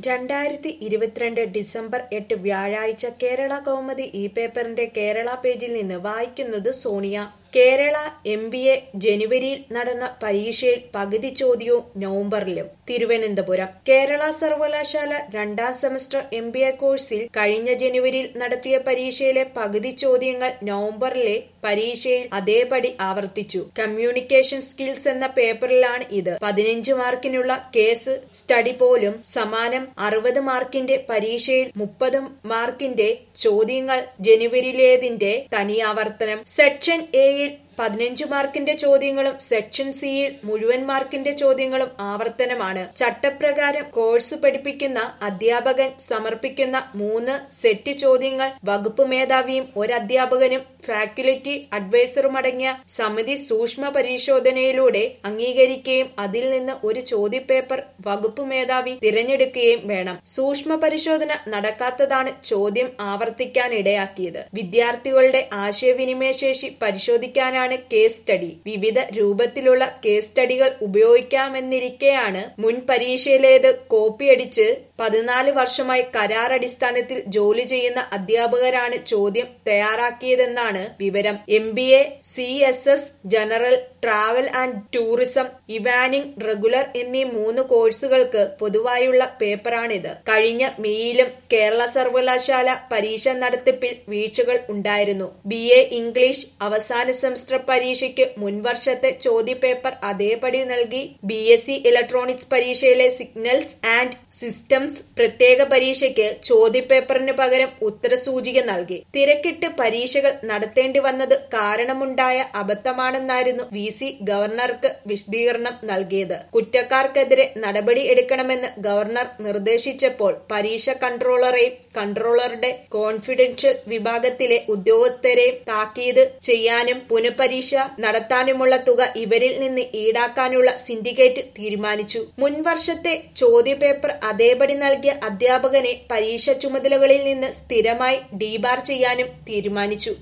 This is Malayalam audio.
രണ്ടായിരത്തി ഇരുപത്തിരണ്ട് ഡിസംബർ എട്ട് വ്യാഴാഴ്ച കേരള കൗമുദി ഈ പേപ്പറിന്റെ കേരള പേജിൽ നിന്ന് വായിക്കുന്നത് Sonia Kerala M B A ജനുവരിയിൽ നടന്ന പരീക്ഷയിൽ പകുതി ചോദ്യവും നവംബറിലും തിരുവനന്തപുരം കേരള സർവകലാശാല രണ്ടാം സെമസ്റ്റർ എം ബി എ കോഴ്സിൽ കഴിഞ്ഞ ജനുവരിയിൽ നടത്തിയ പരീക്ഷയിലെ പകുതി ചോദ്യങ്ങൾ നവംബറിലെ പരീക്ഷയിൽ അതേപടി ആവർത്തിച്ചു കമ്മ്യൂണിക്കേഷൻ സ്കിൽസ് എന്ന പേപ്പറിലാണ് ഇത് പതിനഞ്ച് മാർക്കിനുള്ള കേസ് സ്റ്റഡി പോലും സമാനം അറുപത് മാർക്കിന്റെ പരീക്ഷയിൽ മുപ്പത് മാർക്കിന്റെ ചോദ്യങ്ങൾ ജനുവരിയിലേതിന്റെ തനിയാവർത്തനം സെക്ഷൻ എയിൽ പതിനഞ്ച് മാർക്കിന്റെ ചോദ്യങ്ങളും സെക്ഷൻ സിയിൽ മുഴുവൻ മാർക്കിന്റെ ചോദ്യങ്ങളും ആവർത്തനമാണ് ചട്ടപ്രകാരം കോഴ്സ് പഠിപ്പിക്കുന്ന അധ്യാപകൻ സമർപ്പിക്കുന്ന മൂന്ന് സെറ്റ് ചോദ്യങ്ങൾ വകുപ്പ് മേധാവിയും ഒരു അധ്യാപകനും ഫാക്കൽറ്റി അഡ്വൈസറും അടങ്ങിയ സമിതി സൂക്ഷ്മ പരിശോധനയിലൂടെ അംഗീകരിക്കുകയും അതിൽ നിന്ന് ഒരു ചോദ്യപേപ്പർ വകുപ്പ് മേധാവി തിരഞ്ഞെടുക്കുകയും വേണം സൂക്ഷ്മ പരിശോധന നടക്കാത്തതാണ് ചോദ്യം ആവർത്തിക്കാനിടയാക്കിയത് വിദ്യാർത്ഥികളുടെ ആശയവിനിമയ ശേഷി പരിശോധിക്കാനാണ് കേസ് സ്റ്റഡി വിവിധ രൂപത്തിലുള്ള കേസ് സ്റ്റഡികൾ ഉപയോഗിക്കാമെന്നിരിക്കെയാണ് മുൻ പരീക്ഷയിലേത് കോപ്പിയടിച്ച് പതിനാല് വർഷമായി കരാർ അടിസ്ഥാനത്തിൽ ജോലി ചെയ്യുന്ന അധ്യാപകരാണ് ചോദ്യം തയ്യാറാക്കിയതെന്നാണ് വിവരം M B A C S S general travel and tourism evening regular എന്നീ മൂന്ന് കോഴ്സുകൾക്ക് പൊതുവായുള്ള പേപ്പറാണിത് കഴിഞ്ഞ മെയ്യിലും കേരള സർവകലാശാല പരീക്ഷ നടത്തിപ്പിൽ വീഴ്ചകൾ ഉണ്ടായിരുന്നു ബി എ ഇംഗ്ലീഷ് അവസാന സെമസ്റ്റർ പരീക്ഷയ്ക്ക് മുൻവർഷത്തെ ചോദ്യപേപ്പർ അതേപടി നൽകി ബി എസ് സി ഇലക്ട്രോണിക്സ് പരീക്ഷയിലെ സിഗ്നൽസ് ആൻഡ് സിസ്റ്റംസ് പ്രത്യേക പരീക്ഷയ്ക്ക് ചോദ്യപേപ്പറിന് പകരം ഉത്തരസൂചിക നൽകി തിരക്കിട്ട് പരീക്ഷകൾ നടത്തേണ്ടി വന്നത് കാരണമുണ്ടായ അബദ്ധമാണെന്നായിരുന്നു വി സി ഗവർണർക്ക് വിശദീകരണം നൽകിയത് കുറ്റക്കാർക്കെതിരെ നടപടി എടുക്കണമെന്ന് ഗവർണർ നിർദ്ദേശിച്ചപ്പോൾ പരീക്ഷ കൺട്രോളറെയും കൺട്രോളറുടെ കോൺഫിഡൻഷ്യൽ വിഭാഗത്തിലെ ഉദ്യോഗസ്ഥരെയും താക്കീത് ചെയ്യാനും പുനഃപരീക്ഷ നടത്താനുമുള്ള തുക ഇവരിൽ നിന്ന് ഈടാക്കാനുള്ള സിൻഡിക്കേറ്റ് തീരുമാനിച്ചു മുൻവർഷത്തെ ചോദ്യപേപ്പർ അതേപടി നൽകിയ അധ്യാപകനെ പരീക്ഷ ചുമതലകളിൽ നിന്ന് സ്ഥിരമായി ഡീബാർ ചെയ്യാനും തീരുമാനിച്ചു